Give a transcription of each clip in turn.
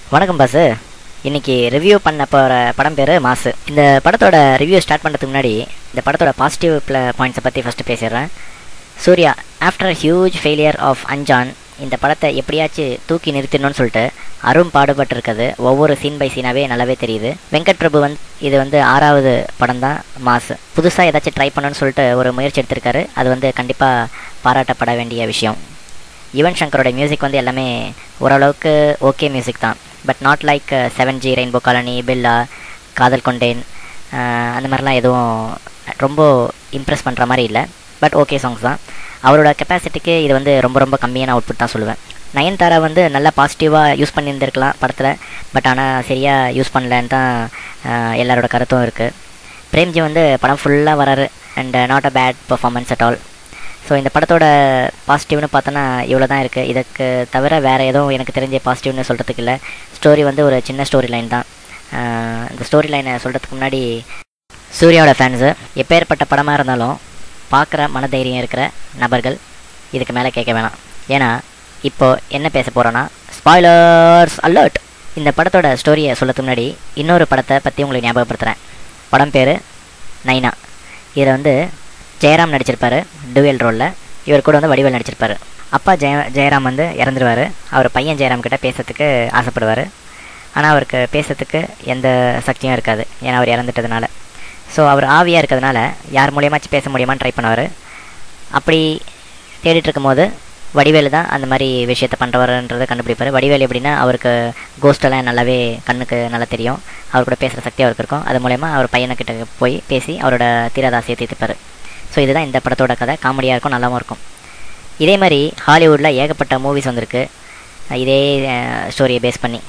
வணக்கம் பாஸ் இன்னைக்கு ரிவ்யூ பண்ண போகிற படம் பேர் மாசு இந்த படத்தோட ரிவ்யூ ஸ்டார்ட் பண்ணுறதுக்கு முன்னாடி இந்த படத்தோட பாசிட்டிவ் பாயிண்ட்ஸை பற்றி ஃபஸ்ட்டு பேசிடுறேன் Suriya after huge failure of Anjaan இந்த படத்தை எப்படியாச்சும் தூக்கி நிறுத்திடணும்னு சொல்லிட்டு அரும் பாடுபட்டிருக்கிறது ஒவ்வொரு சீன் பை சீனாவே நல்லாவே தெரியுது வெங்கட் பிரபு வந்து இது வந்து ஆறாவது படம் தான் மாசு புதுசாக ஏதாச்சும் ட்ரை பண்ணணும்னு சொல்லிட்டு ஒரு முயற்சி எடுத்திருக்காரு அது வந்து கண்டிப்பாக பாராட்டப்பட வேண்டிய விஷயம் யுவன் சங்கரோட மியூசிக் வந்து எல்லாமே ஓரளவுக்கு ஓகே மியூசிக் தான் but not like seven G rainbow colony Billa Kaadhal Kondein அஹ் அந்த மாதிரிலாம் எதுவும் ரொம்ப இம்ப்ரெஸ் பண்ணுற மாதிரி இல்லை பட் ஓகே சாங்ஸ் தான் அவரோட கெப்பாசிட்டிக்கு இது வந்து ரொம்ப ரொம்ப கம்மியான அவுட்புட் தான் சொல்லுவேன் நயன்தாரா வந்து நல்லா பாசிட்டிவாக யூஸ் பண்ணியிருந்திருக்கலாம் படத்தில் பட் ஆனால் சரியாக யூஸ் பண்ணலன்னு தான் அஹ் எல்லாரோட கருத்தும் இருக்குது பிரேம்ஜி வந்து படம் ஃபுல்லாக வராரு and not a bad performance at all so இந்த படத்தோட பாசிட்டிவ்னு பார்த்தோன்னா இவ்வளோ தான் இருக்குது இதுக்கு தவிர வேறு எதுவும் எனக்கு தெரிஞ்ச பாசிட்டிவ்னு சொல்கிறதுக்கு இல்லை ஸ்டோரி வந்து ஒரு சின்ன ஸ்டோரி லைன் தான் ஆஹ் இந்த ஸ்டோரி லைனை சொல்கிறதுக்கு முன்னாடி சூர்யாவோட ஃபேன்ஸு எப்பேற்பட்ட படமாக இருந்தாலும் பார்க்குற மனதைரியம் இருக்கிற நபர்கள் இதுக்கு மேலே கேட்க வேணாம் ஏன்னா இப்போ என்ன பேச போகிறோன்னா ஸ்பாய்லர்ஸ் அலர்ட் இந்த படத்தோட ஸ்டோரியை சொல்லத்துக்கு முன்னாடி இன்னொரு படத்தை பற்றி உங்களுக்கு ஞாபகப்படுத்துகிறேன் படம் பேர் நைனா இதில் வந்து ஜெயராம் நடிச்சிருப்பாரு டுவெல் ரோலில் இவர் கூட வந்து வடிவேல் நடிச்சிருப்பாரு அப்பா ஜெய ஜெயராம் வந்து இறந்துருவார் அவர் பையன் ஜெயராம் கிட்ட பேசுறதுக்கு ஆசைப்படுவார் ஆனால் அவருக்கு பேசுறதுக்கு எந்த சக்தியும் இருக்காது ஏன்னா அவர் இறந்துட்டதுனால ஸோ அவர் ஆவியாக இருக்கிறதுனால யார் மூலியமாச்சும் பேச முடியுமான்னு ட்ரை பண்ணுவார் அப்படி தேடிட்டு இருக்கும்போது வடிவேலு தான் அந்த மாதிரி விஷயத்த பண்ணுறவர்ன்றதை கண்டுபிடிப்பார் வடிவேலு எப்படின்னா அவருக்கு கோஸ்டெல்லாம் நல்லாவே கண்ணுக்கு நல்லா தெரியும் அவர் கூட பேசுகிற சக்தி அவருக்கு இருக்கும் அது மூலயமா அவர் பையனுக்கிட்ட போய் பேசி அவரோட தீராதாசியை தீர்த்துப்பார் ஸோ இதுதான் இந்த படத்தோட கதை காமெடியாக இருக்கும் நல்லாவும் இருக்கும் இதே மாதிரி ஹாலிவுட்டில் ஏகப்பட்ட மூவிஸ் வந்திருக்கு அஹ் இதே ஸ்டோரியை பேஸ் பண்ணி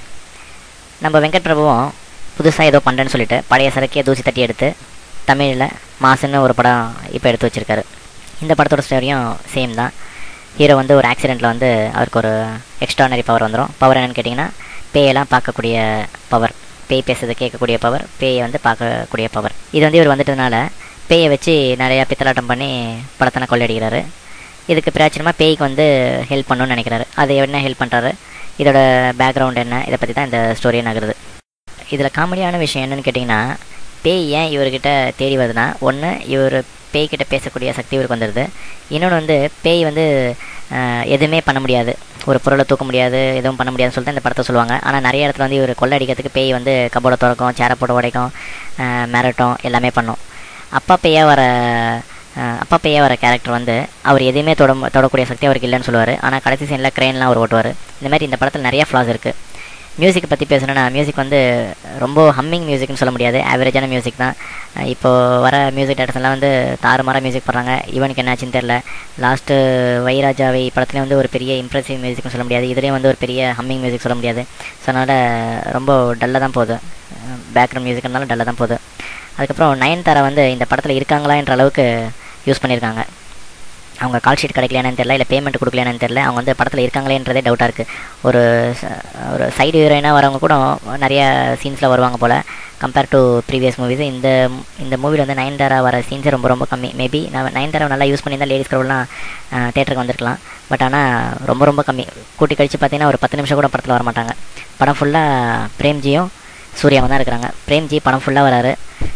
நம்ம வெங்கட் பிரபுவும் புதுசாக ஏதோ பண்ணுறேன்னு சொல்லிட்டு பழைய சரக்கையை தூசி தட்டி எடுத்து தமிழில் மாசுன்னு ஒரு படம் இப்போ எடுத்து வச்சிருக்காரு இந்த படத்தோட ஸ்டோரியும் சேம் தான் ஹீரோ வந்து ஒரு ஆக்சிடெண்ட்டில் வந்து அவருக்கு ஒரு எக்ஸ்ட்ரானரி பவர் வந்துடும் பவர் என்னன்னு கேட்டிங்கன்னா பேயெல்லாம் பார்க்கக்கூடிய பவர் பேய் பேசுறதை கேட்கக்கூடிய பவர் பேயை வந்து பார்க்கக்கூடிய பவர் இது வந்து இவர் வந்துட்டதுனால பேயை வச்சு நிறையா பித்தலாட்டம் பண்ணி படத்தனை கொள்ளையடிக்கிறாரு இதுக்கு பிராச்சனமாக பேய்க்கு வந்து ஹெல்ப் பண்ணணும்னு நினைக்கிறாரு அது என்ன ஹெல்ப் பண்ணுறாரு இதோட பேக்ரவுண்ட் என்ன இதை பற்றி தான் இந்த ஸ்டோரியே நகருது இதில் காமெடியான விஷயம் என்னன்னு கேட்டிங்கன்னா பேய் ஏன் இவர்கிட்ட தேடி வருதுன்னா ஒன்று இவர் பேய்கிட்ட பேசக்கூடிய சக்தி இவருக்கு வந்துடுது இன்னொன்று வந்து பேய் வந்து ஆஹ், எதுவுமே பண்ண முடியாது ஒரு பொருளை தூக்க முடியாது எதுவும் பண்ண முடியாதுன்னு சொல்லிட்டு இந்த படத்தை சொல்லுவாங்க ஆனால் நிறைய இடத்துல வந்து இவர் கொள்ளை அடிக்கிறதுக்கு பேய் வந்து கபோர்டை திறக்கும் சேரை போட்டு உடைக்கும் ஆஹ், மிரட்டும் எல்லாமே பண்ணும் அப்பா பேயாக வர ஆஹ், அப்பா பேயாக வர கேரக்டர் வந்து அவர் எதையுமே தொட தொடக்கூடிய சக்தி அவருக்கு இல்லைன்னு சொல்லுவார் ஆனால் கடைசி சீனில் க்ரெயின்லாம் அவர் ஓட்டுவார் இந்த மாதிரி இந்த படத்தில் நிறைய ஃப்ளாஸ் இருக்குது மியூசிக்கை பற்றி பேசணும்னா மியூசிக் வந்து ரொம்ப ஹம்மிங் மியூசிக்னு சொல்ல முடியாது ஆவரேஜான மியூசிக் தான் அஹ் இப்போ வர மியூசிக் டேரக்டர்ஸ்லாம் வந்து தாறுமாறாக மியூசிக் பண்ணுறாங்க இவனுக்கு என்னாச்சுன்னு தெரில லாஸ்ட்டு வைராஜாவை படத்துலேயும் வந்து ஒரு பெரிய இம்ப்ரெசிவ் மியூசிக்னு சொல்ல முடியாது இதுலேயும் வந்து ஒரு பெரிய ஹம்மிங் மியூசிக் சொல்ல முடியாது ஸோ அதனால் ரொம்ப டல்லாக தான் போகுது பேக்ரவுண்ட் மியூசிக்னாலும் டல்லாக தான் போகுது அதுக்கப்புறம் நயன்தாரா வந்து இந்த படத்தில் இருக்காங்களான்ற அளவுக்கு யூஸ் பண்ணியிருக்காங்க அவங்க கால் ஷீட் கிடைக்கலையானு தெரில இல்லை பேமெண்ட் கொடுக்கலையானு தெரில அவங்க வந்து படத்தில் இருக்காங்களேன்றதே டவுட்டாக இருக்குது ஒரு ச- ஒரு சைடு ஹீரோயினாக வரவங்க கூட நிறைய சீன்ஸில் வருவாங்க போல் கம்பேர் டு ப்ரீவியஸ் மூவிஸ் இந்த இந்த மூவியில் வந்து நயன்தாரா வர சீன்ஸே ரொம்ப ரொம்ப கம்மி மேபி நான் நயன்தாரா நல்லா யூஸ் பண்ணியிருந்தா லேடிஸ் க்ரௌட்லாம் தேட்டருக்கு வந்திருக்கலாம் பட் ஆனால் ரொம்ப ரொம்ப கம்மி கூட்டி கழிச்சு பார்த்தீங்கன்னா ஒரு பத்து நிமிஷம் கூட படத்தில் வர மாட்டாங்க படம் ஃபுல்லாக பிரேம்ஜியும் சூர்யாவும் தான் இருக்கிறாங்க பிரேம்ஜி படம் ஃபுல்லாக வராரு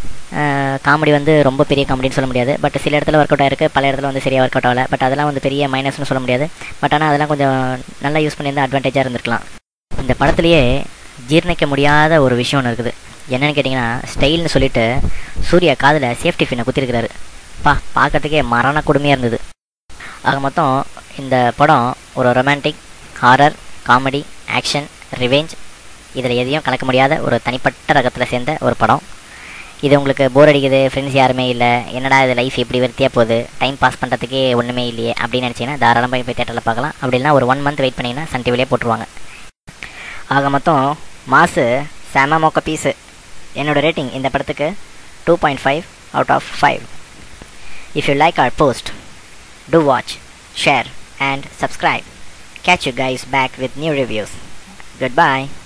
காமெடி வந்து ரொம்ப பெரிய காமெடின்னு சொல்ல முடியாது பட் சில இடத்துல ஒர்க் அவுட் ஆயிருக்கு பல இடத்துல வந்து சரியாக ஒர்க் அவுட் ஆகல பட் அதெல்லாம் வந்து பெரிய மைனஸ்னு சொல்ல முடியாது பட் ஆனால் அதெல்லாம் கொஞ்சம் நல்லா யூஸ் பண்ணியிருந்தா அட்வான்டேஜாக இருந்திருக்கலாம் இந்த படத்துலேயே ஜீர்ணிக்க முடியாத ஒரு விஷயம் ஒன்று இருக்குது என்னன்னு கேட்டிங்கன்னா ஸ்டைல்னு சொல்லிட்டு சூர்யா காதில் சேஃப்டி ஃபின்னை குத்திருக்கிறாரு பா பார்க்கறதுக்கே மரண கொடுமையாக இருந்தது ஆக மொத்தம் இந்த படம் ஒரு romantic horror comedy action revenge இதில் எதையும் கலக்க முடியாத ஒரு தனிப்பட்ட ரகத்தில் சேர்ந்த ஒரு படம் இது உங்களுக்கு போர் அடிக்குது ஃப்ரெண்ட்ஸ் யாருமே இல்லை என்னடா இது லைஃப் இப்படி வெறுத்தியாக போகுது டைம் பாஸ் பண்ணுறதுக்கே ஒன்றுமே இல்லையே அப்படின்னு நினச்சிங்கன்னா தாராளமாக போய் தேட்டரில் பார்க்கலாம் அப்படி இல்லைனா ஒரு ஒன் மந்த் வெயிட் பண்ணிங்கன்னா சன் டிவிலே போட்டுருவாங்க ஆக மொத்தம் மாசு செம மொக்க பீஸு என்னோட ரேட்டிங் இந்த படத்துக்கு two point five out of five if you like our post do watch share and subscribe catch you guys back with new reviews goodbye